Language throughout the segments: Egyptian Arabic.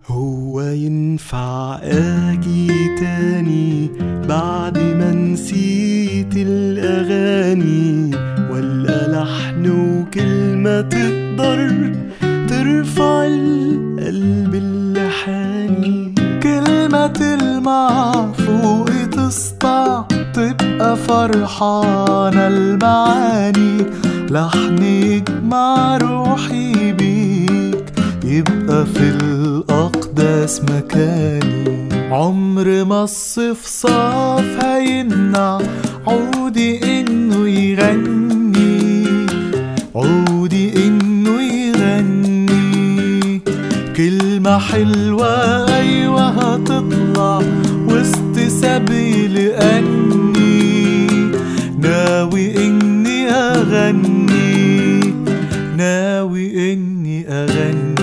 هو ينفع اجي تاني بعد ما نسيت الاغاني ولا لحن وكلمة تقدر ترفع القلب اللي حاني كلمة تلمع فوق تسطع تبقى فرحانة المعاني لحن يجمع روحي بيك يبقى في الأقداس مكاني عمر ما الصفصاف هيمنع عودي إنه يغني عودي إنه يغني كلمة حلوة أيوة هتطلع وسط سبيل أني ناوي إني أغني ناوي إني أغني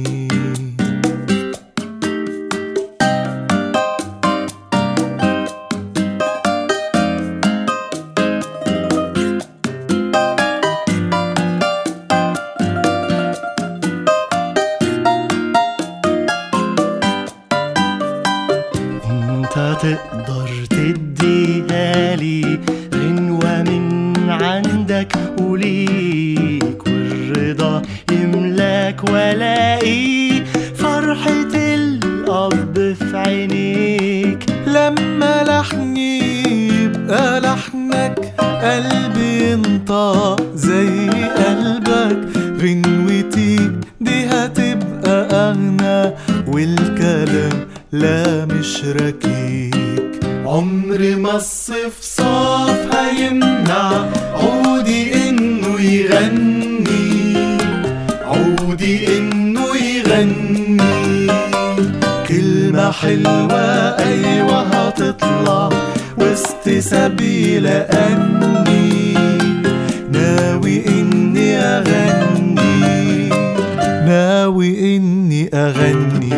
انت تقدر تديها لي غنوة من عندك وليك والرضا يملاك والاقي فرحة الأب في عينيك لما لحني يبقى لحنك قلبي ينطق زي قلبك غنوتي دي هتبقى أغنى والكلام لا مش ركيك عمر ما الصفصاف هيمنع عودي انه يغني عودي انه يغني كلمة حلوة أيوة هتطلع وسط سبيل أني ناوي إني أغني ناوي إني أغني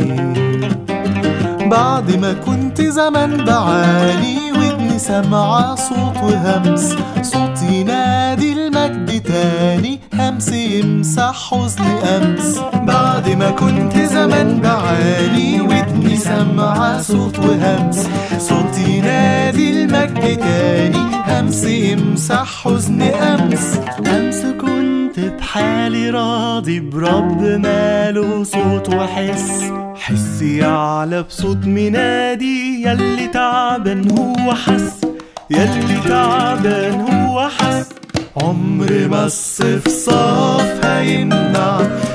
بعد ما كنت زمان بعاني ودني سامعة صوت وهمس صوت ينادي المجد تاني همس يمسح حزن أمس بعد ما كنت زمان بعاني ودني سامعة صوت وهمس صوت ينادي المجد تاني همس يمسح حزن أمس أمس كنت بحالي راضي برب ماله صوت وحس حسي يعلى بصوت منادي يلي تعبان هو حس يلي تعبان هو حس عمر ما الصفصاف هيمنع